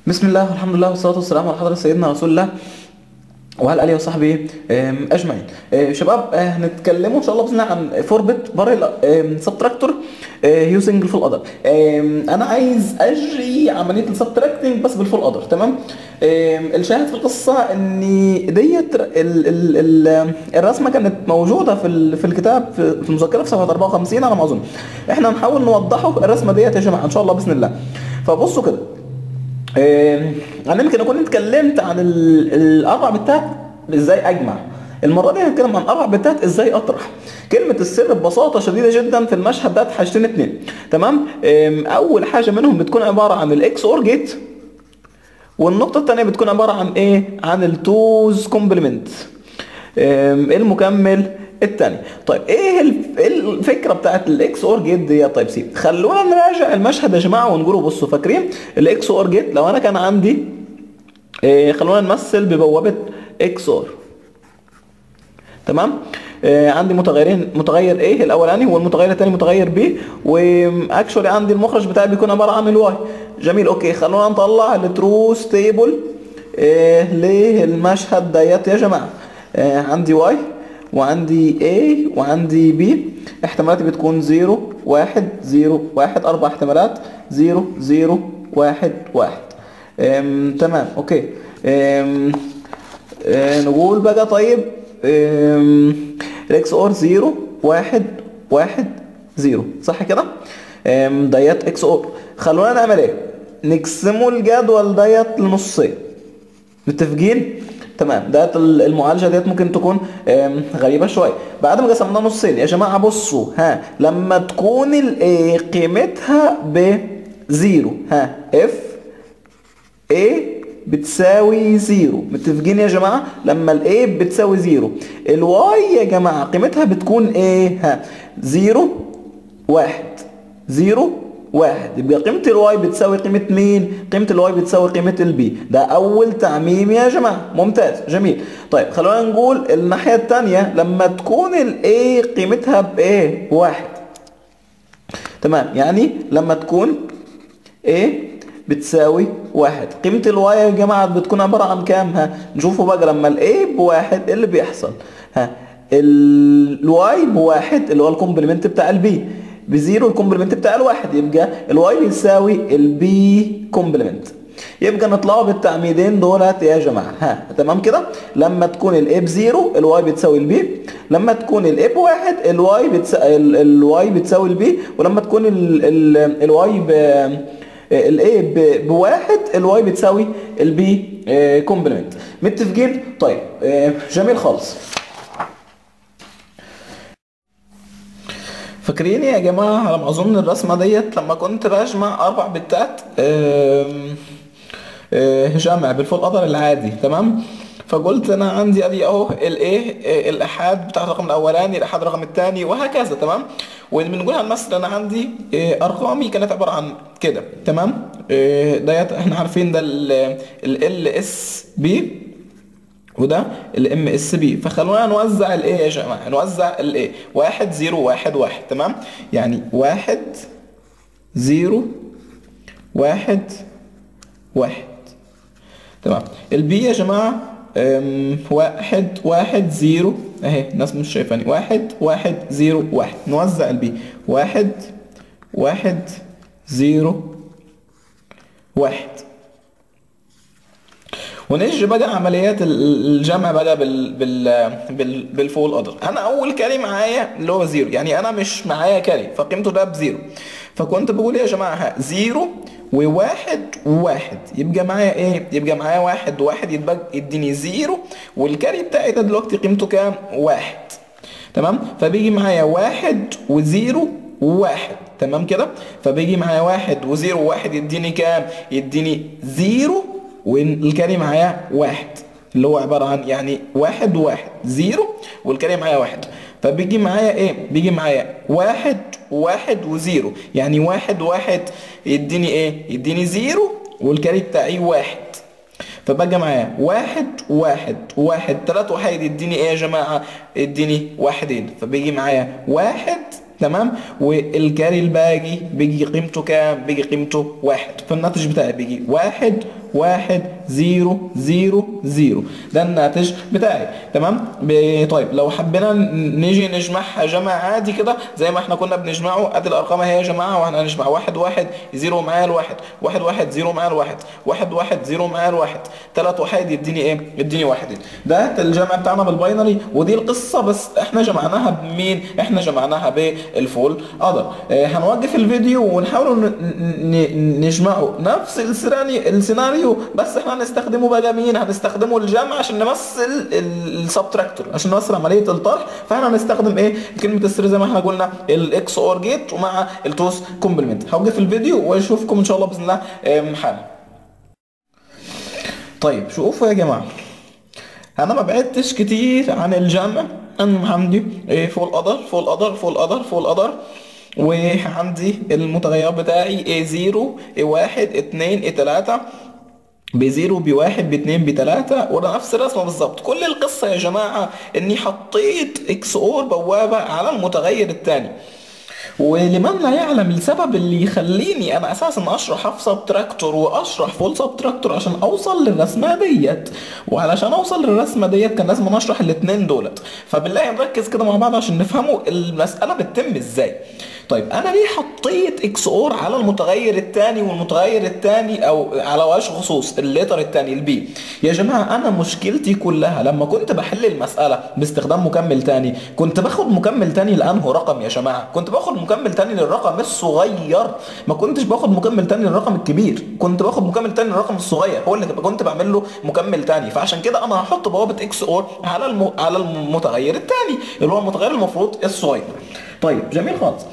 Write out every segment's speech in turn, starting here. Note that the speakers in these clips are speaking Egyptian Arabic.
بسم الله والحمد لله والصلاة والسلام على حضرة سيدنا رسول الله وعلى آله وصحبه آم، أجمعين. آه، شباب آه، هنتكلموا إن شاء الله بإذن الله عن فوربت بارل سبتراكتور يوزنج الفول أدر. أنا عايز أجري عملية السبتراكتنج بس بالفول أدر تمام؟ آم، الشاهد في القصة إن ديت ال ال ال الرسمة كانت موجودة في ال- في الكتاب في في المذكرة في صفحة 54 على ما أظن. إحنا هنحاول نوضحه الرسمة ديت يا جماعة إن شاء الله بإذن الله. فبصوا كده آه، انا يمكن اكون اتكلمت عن ال- الاربع بتات ازاي اجمع المره دي هنتكلم عن اربع بتات ازاي اطرح كلمه السر ببساطه شديده جدا في المشهد ده حاجتين اتنين تمام آم، اول حاجه منهم بتكون عباره عن الاكس اور جيت والنقطه الثانيه بتكون عباره عن ايه عن التوز كومبلمنت المكمل الثاني طيب ايه الف- إيه الفكره بتاعت الاكس اور جيت دي طيب سيب خلونا نراجع المشهد يا جماعه ونقوله بصوا فاكرين الاكس اور جيت لو انا كان عندي إيه خلونا نمثل ببوابه اكس اور تمام آه عندي متغيرين متغير ايه الاولاني والمتغير الثاني متغير بي واكشولي عندي المخرج بتاعي بيكون عباره عن الواي جميل اوكي خلونا نطلع الترو ستيبل آه للمشهد ديت يا جماعه آه عندي واي وعندي A وعندي B احتمالاتي بتكون 0 1 0 1 اربع احتمالات 0 0 1 1 ام تمام اوكي ام آه، نقول بقى طيب الاكس اور 0 1 1 0 صح كده آم، ديت اكس اور خلونا نعمل ايه نقسموا الجدول ديت لنصين متفقين تمام ديت ال- المعالجه ديت ممكن تكون آم، غريبه شويه بعد ما قسمناها نصين يا جماعه بصوا ها لما تكون الايه قيمتها بزيرو ها اف A بتساوي زيرو متفقين يا جماعة لما ال A بتساوي زيرو ال Y يا جماعة قيمتها بتكون ايه ها زيرو واحد زيرو واحد يبقى قيمة ال Y بتساوي قيمة مين قيمة ال Y بتساوي قيمة ال B ده أول تعميم يا جماعة ممتاز جميل طيب خلونا نقول الناحية التانية لما تكون ال A قيمتها بإيه بواحد تمام يعني لما تكون A بتساوي واحد قيمة الواي يا جماعة بتكون عبارة عن كام ها نشوفوا بقى لما الاي بواحد ايه اللي بيحصل ها الواي بواحد اللي هو الكومبلمنت بتاع البي بزيرو الكومبلمنت بتاع الواحد يبقى الواي بيساوي البي كومبلمنت يبقى نطلعوا بالتعميدين دولت يا جماعه ها تمام كده لما تكون الاي بزيرو الواي بتساوي البي لما تكون الاي بواحد الواي بتساوي الواي بتساوي البي ولما تكون الواي ب الاي بواحد الواي بتساوي البي كومبلمنت متفقين طيب آه، جميل خالص فاكرين يا جماعه على ما اظن الرسمه ديت لما كنت بجمع اربع بتات آم، آه، جمع بالفول قدر العادي تمام فقلت انا عندي ادي اهو الايه الاحاد بتاع الرقم الاولاني الاحاد الرقم الثاني وهكذا تمام وبنقول هنمثل انا عندي آه، ارقامي كانت عباره عن كده تمام آه، ديت احنا عارفين ده ال اس بي وده الام اس بي فخلونا نوزع الايه يا جماعه نوزع الايه واحد زيرو واحد واحد تمام يعني واحد زيرو واحد واحد تمام البي يا جماعة أم، واحد واحد زيرو اهي الناس مش شايفاني واحد واحد زيرو واحد نوزع البي واحد واحد زيرو واحد ونجي بقى عمليات ال- الجمع بقى بال بال بال بالفول قدر انا اول كاري معايا اللي هو زيرو يعني انا مش معايا كاري فقيمته ده بزيرو فكنت بقول يا جماعه ها زيرو وواحد وواحد يبقى معايا ايه يبقى معايا واحد وواحد يتبقى يديني زيرو والكاري بتاعي ده دلوقتي قيمته كام واحد تمام فبيجي معايا واحد وزيرو وواحد تمام كده فبيجي معايا واحد وزيرو وواحد يديني كام يديني زيرو والكاري معايا واحد اللي هو عبارة عن يعني واحد وواحد زيرو والكاري معايا واحد فبيجي معايا ايه بيجي معايا واحد واحد وزيرو يعني واحد واحد يديني ايه يديني زيرو والكاري بتاعي واحد فبقى معايا واحد واحد واحد تلات واحد يديني ايه يا جماعة يديني واحدين فبيجي معايا واحد تمام والكاري الباقي بيجي قيمته كام بيجي قيمته واحد فالناتج بتاعي بيجي واحد واحد زيرو زيرو زيرو ده الناتج بتاعي تمام ب- طيب لو حبينا ن- نيجي نجمعها جمع عادي كده زي ما احنا كنا بنجمعه ادي الارقام اهي يا جماعه واحنا هنجمع واحد واحد زيرو معايا الواحد واحد واحد زيرو معايا الواحد واحد واحد زيرو معايا الواحد تلات واحد يديني ايه يديني واحد ده الجمع بتاعنا بالباينري ودي القصه بس احنا جمعناها بمين احنا جمعناها بالفول قدر اه هنوقف الفيديو ونحاول ن- ن- نجمعه نفس السيناريو السيناريو بس احنا هنستخدمه بقى مين هنستخدمه الجمع عشان نمثل السبتراكتور عشان نمثل عمليه الطرح فاحنا هنستخدم ايه كلمه السر زي ما احنا قلنا الاكس اور جيت ومع التوس كومبلمنت هوقف الفيديو واشوفكم ان شاء الله باذن الله اه، حالا طيب شوفوا يا جماعه انا ما بعدتش كتير عن الجمع انا عندي إيه، فوق القدر فوق القدر فوق القدر فوق القدر وعندي المتغير بتاعي ايه زيرو ايه واحد اتنين ايه تلاتة بزيرو بواحد باتنين بتلاتة وده نفس الرسمة بالظبط كل القصة يا جماعة اني حطيت اكس اور بوابة على المتغير التاني ولمن لا يعلم السبب اللي يخليني انا اساسا اشرح في سبتراكتور واشرح فول سبتراكتور عشان اوصل للرسمه ديت وعلشان اوصل للرسمه ديت كان لازم أنا اشرح الاثنين دولت فبالله نركز كده مع بعض عشان نفهموا المساله بتتم ازاي طيب انا ليه حطيت اكس اور على المتغير الثاني والمتغير الثاني او على وجه خصوص الليتر الثاني البي يا جماعه انا مشكلتي كلها لما كنت بحل المساله باستخدام مكمل ثاني كنت باخد مكمل ثاني لانه رقم يا جماعه كنت باخد مكمل ثاني للرقم الصغير ما كنتش باخد مكمل ثاني للرقم الكبير كنت باخد مكمل ثاني للرقم الصغير هو اللي كنت بعمل له مكمل ثاني فعشان كده انا هحط بوابه اكس اور على الم... على المتغير الثاني اللي هو المتغير المفروض الصغير طيب جميل خالص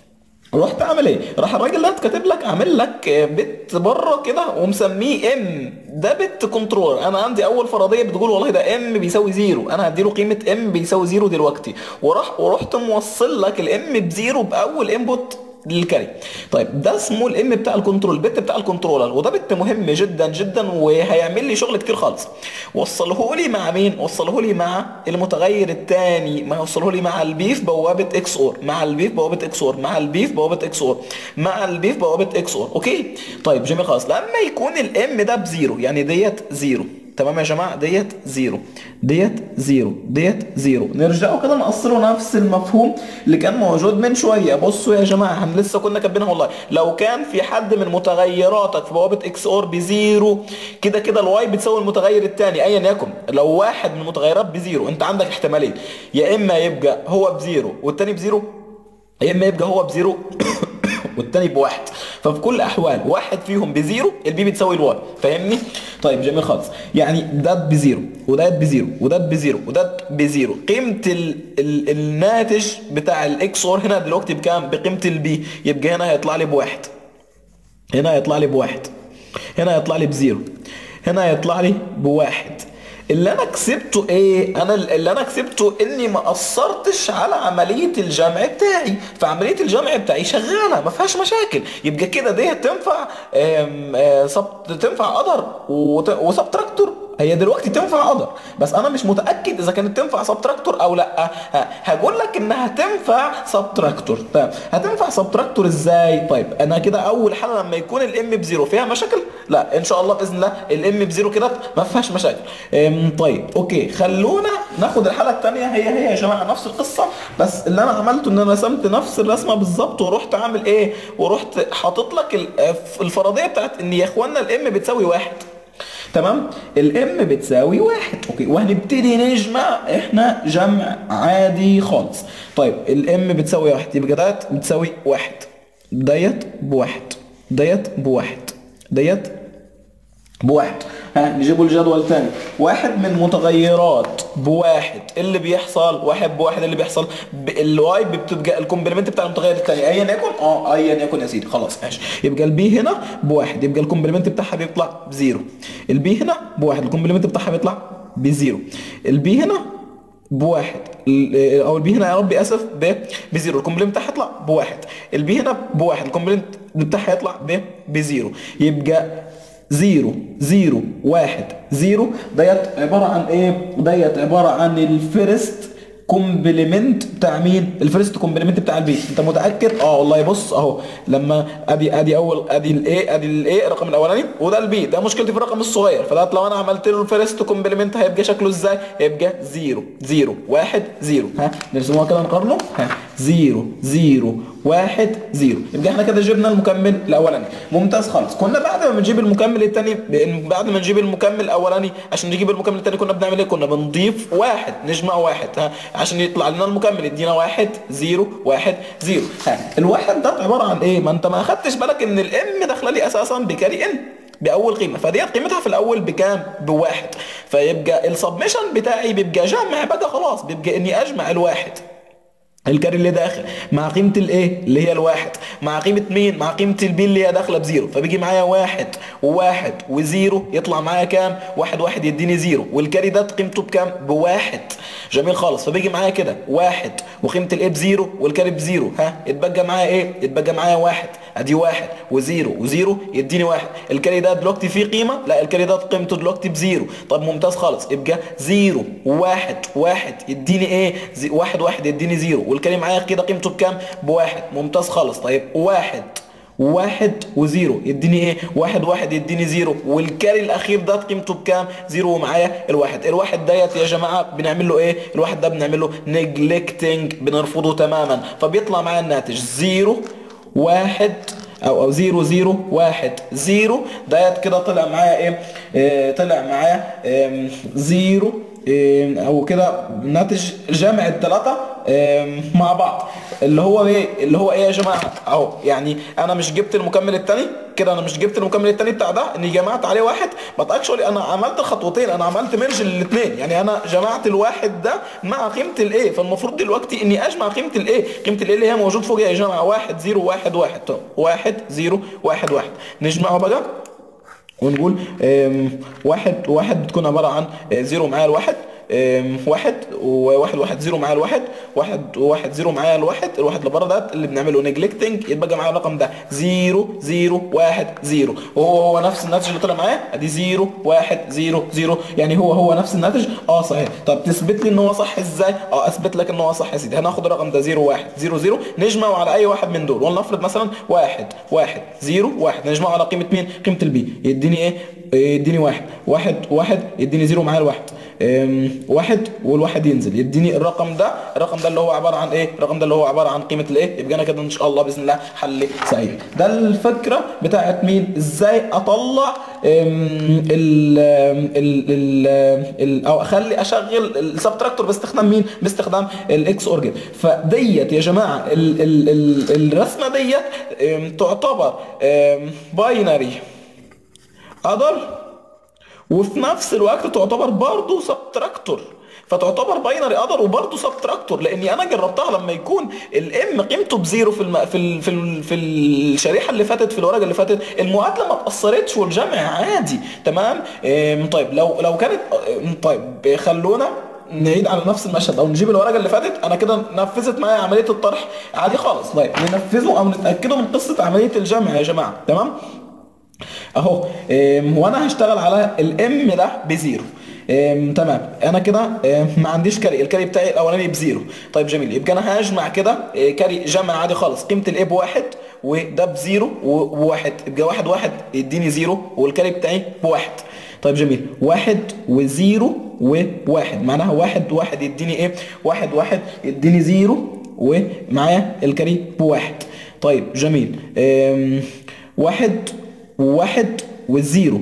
رحت عامل ايه؟ راح الراجل ده كاتب لك عامل لك بت بره كده ومسميه ام ده بت كنترولر انا عندي اول فرضيه بتقول والله ده ام بيساوي زيرو انا هديله قيمه ام بيساوي زيرو دلوقتي وراح ورحت موصل لك الام بزيرو باول انبوت للكاري طيب ده اسمه الام بتاع الكنترول البت بتاع الكنترولر وده بت مهم جدا جدا وهيعمل لي شغل كتير خالص وصله لي مع مين وصله لي مع المتغير الثاني ما وصله لي مع البيف بوابه اكس اور مع البيف بوابه اكس اور مع البيف بوابه اكس اور مع البيف بوابه اكس اور اوكي طيب جميل خالص لما يكون الام ده بزيرو يعني ديت زيرو تمام يا جماعه ديت زيرو ديت زيرو ديت زيرو نرجعوا كده نقصروا نفس المفهوم اللي كان موجود من شويه بصوا يا جماعه احنا لسه كنا كاتبينها والله لو كان في حد من متغيراتك في بوابه اكس اور بزيرو كده كده الواي بتساوي المتغير الثاني ايا يكن لو واحد من المتغيرات بزيرو انت عندك احتمالين يا اما يبقى هو بزيرو والتاني بزيرو يا اما يبقى هو بزيرو والتاني بواحد ففي كل الاحوال واحد فيهم بزيرو البي بتساوي الواي فاهمني طيب جميل خالص يعني ده بزيرو وده بزيرو وده بزيرو وده بزيرو قيمه ال ال الناتج بتاع الاكس اور هنا دلوقتي بكام بقيمه البي يبقى هنا هيطلع لي بواحد هنا هيطلع لي بواحد هنا هيطلع لي بزيرو هنا هيطلع لي بواحد اللي انا كسبته ايه انا اللي انا كسبته اني ما قصرتش على عمليه الجمع بتاعي فعمليه الجمع بتاعي شغاله ما فيهاش مشاكل يبقى كده دي تنفع آم، آه، سب تنفع قدر وسبتراكتور هي دلوقتي تنفع قدر بس انا مش متاكد اذا كانت تنفع سبتراكتور او لا ه- هقول لك انها تنفع سبتراكتور طيب هتنفع سبتراكتور ازاي طيب انا كده اول حاله لما يكون الام بزيرو فيها مشاكل لا ان شاء الله باذن الله الام بزيرو كده ما فيهاش مشاكل أم، طيب اوكي خلونا ناخد الحاله الثانيه هي هي يا جماعه نفس القصه بس اللي انا عملته ان انا رسمت نفس الرسمه بالظبط ورحت عامل ايه ورحت حاطط لك ال- الفرضيه بتاعت ان يا اخوانا الام بتساوي واحد تمام الام بتساوي واحد اوكي وهنبتدي نجمع احنا جمع عادي خالص طيب الام بتساوي واحد يبقى ديت بتساوي واحد ديت بواحد ديت بواحد ديت بواحد ها نجيبوا الجدول تاني واحد من متغيرات بواحد اللي بيحصل واحد بواحد اللي بيحصل ب- الواي بتبقى الكومبلمنت بتاع المتغير التاني ايا يكن اه ايا يكن يا سيدي خلاص ماشي يبقى البي هنا بواحد يبقى الكومبلمنت بتاعها بيطلع بزيرو البي هنا بواحد الكومبلمنت بتاعها بيطلع بزيرو البي هنا بواحد ال- او البي هنا يا ربي اسف ب بزيرو الكومبلمنت بتاعها يطلع بواحد البي هنا بواحد الكومبلمنت بتاعها يطلع ب بزيرو يبقى زيرو زيرو واحد زيرو ديت عبارة عن ايه؟ ديت عبارة عن الفيرست كومبلمنت بتاع مين الفيرست كومبلمنت بتاع البي انت متاكد اه والله بص اهو لما ادي ادي اول ادي الاي ادي الاي الرقم الاولاني وده البي ده مشكلتي في الرقم الصغير فده لو انا عملت له الفيرست كومبلمنت هيبقى شكله ازاي هيبقى 0 0 1 0 ها نرسموها كده نقارنه ها 0 0 1 0 يبقى احنا كده جبنا المكمل الاولاني ممتاز خالص كنا بعد ما بنجيب المكمل الثاني بعد ما نجيب المكمل الاولاني عشان نجيب المكمل الثاني كنا بنعمل ايه كنا بنضيف واحد نجمع واحد ها عشان يطلع لنا المكمل يدينا واحد زيرو واحد زيرو ها الواحد ده عباره عن ايه ما انت ما اخدتش بالك ان الام داخله لي اساسا بكاري ان باول قيمه فديت قيمتها في الاول بكام بواحد فيبقى السبمشن بتاعي بيبقى جمع بقى خلاص بيبقى اني اجمع الواحد الكاري اللي داخل مع قيمة الايه اللي هي الواحد مع قيمة مين مع قيمة البي اللي هي داخلة بزيرو فبيجي معايا واحد وواحد وزيرو يطلع معايا كام واحد واحد يديني زيرو والكاري ده قيمته بكام بواحد جميل خالص فبيجي معايا كده واحد وقيمة الايه بزيرو والكاري بزيرو ها يتبقى معايا ايه يتبقى معايا واحد ادي واحد وزيرو وزيرو يديني واحد الكاري ده دلوقتي فيه قيمة لا الكاري ده قيمته دلوقتي بزيرو طب ممتاز خالص يبقى زيرو واحد واحد يديني ايه زي واحد واحد يديني زيرو والكاري معايا كده قيمته بكام بواحد ممتاز خالص طيب واحد واحد وزيرو يديني ايه واحد واحد يديني زيرو والكاري الاخير ده قيمته بكام زيرو ومعايا الواحد الواحد ديت يا جماعه بنعمل له ايه الواحد ده بنعمل له نيجلكتنج بنرفضه تماما فبيطلع معايا الناتج زيرو واحد او او زيرو زيرو واحد زيرو ديت كده طلع معايا ايه, إيه طلع معايا إيه زيرو إيه او كده ناتج جمع الثلاثه إيه مع بعض اللي هو ايه اللي هو ايه يا جماعه اهو يعني انا مش جبت المكمل الثاني كده انا مش جبت المكمل الثاني بتاع ده اني جمعت عليه واحد بس اكشولي انا عملت خطوتين انا عملت ميرج للاثنين يعني انا جمعت الواحد ده مع قيمه الايه فالمفروض دلوقتي اني اجمع قيمه الايه قيمه الايه اللي هي موجود فوق يا جماعه واحد زيرو واحد واحد طب واحد زيرو واحد واحد نجمعه بقى ونقول واحد واحد بتكون عبارة عن زيرو معايا الواحد واحد وواحد واحد زيرو معايا الواحد واحد واحد زيرو معايا الواحد الواحد اللي بره ده اللي بنعمله نيجلكتنج يتبقى معايا الرقم ده زيرو زيرو واحد زيرو وهو هو نفس الناتج اللي طلع معايا ادي زيرو واحد زيرو زيرو يعني هو هو نفس الناتج اه صحيح طب تثبت لي ان هو صح ازاي اه اثبت لك ان هو صح يا سيدي هناخد الرقم ده زيرو واحد زيرو زيرو نجمعه على اي واحد من دول ولنفرض مثلا واحد واحد زيرو واحد نجمعه على قيمه مين قيمه البي يديني ايه يديني واحد واحد واحد يديني زيرو معايا الواحد واحد والواحد ينزل يديني الرقم ده الرقم ده اللي هو عباره عن ايه الرقم ده اللي هو عباره عن قيمه الايه يبقى انا كده ان شاء الله باذن الله حل سعيد ده الفكره بتاعت مين ازاي اطلع ال ال ال او اخلي اشغل السبتراكتور باستخدام مين باستخدام الاكس اور جيت فديت يا جماعه ال ال ال الرسمه ديت تعتبر باينري اقدر وفي نفس الوقت تعتبر برضه سبتراكتور فتعتبر باينري اذر وبرضه سبتراكتور لاني انا جربتها لما يكون الام قيمته بزيرو في الم... في ال... في ال... في الشريحه اللي فاتت في الورقه اللي فاتت المعادله ما اتاثرتش والجمع عادي تمام إيه طيب لو لو كانت طيب خلونا نعيد على نفس المشهد او نجيب الورقه اللي فاتت انا كده نفذت معايا عمليه الطرح عادي خالص طيب ننفذه او نتاكدوا من قصه عمليه الجمع يا جماعه تمام اهو هو انا هشتغل على الام ده بزيرو تمام انا كده ما عنديش كاري الكاري بتاعي الاولاني بزيرو طيب جميل يبقى انا هجمع كده كاري جمع عادي خالص قيمه الايه بواحد وده بزيرو وواحد يبقى واحد واحد يديني زيرو والكاري بتاعي بواحد طيب جميل واحد وزيرو وواحد معناها واحد واحد يديني ايه واحد واحد يديني زيرو ومعايا الكاري بواحد طيب جميل واحد وواحد والزيرو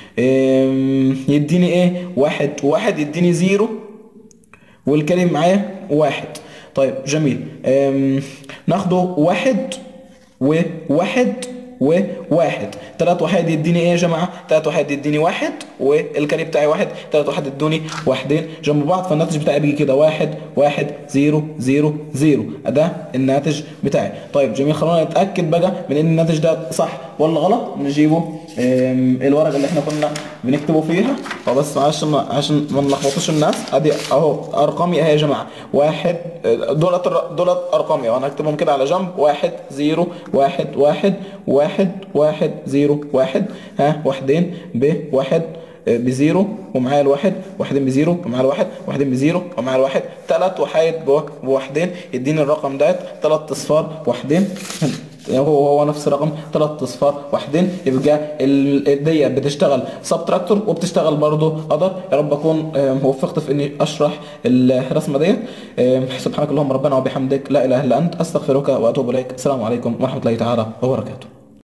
يديني ايه واحد واحد يديني زيرو والكلمة معايا واحد طيب جميل ناخده واحد وواحد وواحد تلات واحد يديني ايه يا جماعة تلات واحد يديني واحد والكاري بتاعي واحد تلات واحد يدوني واحدين جنب بعض فالناتج بتاعي بيجي كده واحد واحد زيرو زيرو زيرو ده الناتج بتاعي طيب جميل خلونا نتأكد بقى من ان الناتج ده صح ولا غلط نجيبه الورقه اللي احنا كنا بنكتبه فيها هو بس عشان عشان ما نلخبطوش الناس ادي اهو ارقامي اهي يا جماعه واحد دولت دولت ارقامي وانا هكتبهم كده على جنب واحد زيرو واحد واحد واحد واحد زيرو واحد ها واحدين ب واحد آه، بزيرو ومعايا الواحد واحدين بزيرو ومعايا الواحد واحدين بزيرو ومعايا الواحد تلات وحايد جوه بواحدين يديني الرقم ده تلات اصفار واحدين هو هو نفس الرقم تلات اصفار واحدين يبقى ال- دي بتشتغل سبتراكتور وبتشتغل برضه قدر يا رب اكون آم، وفقت في اني اشرح الرسمه ديت آم، سبحانك اللهم ربنا وبحمدك لا اله الا انت استغفرك واتوب اليك السلام عليكم ورحمه الله تعالى وبركاته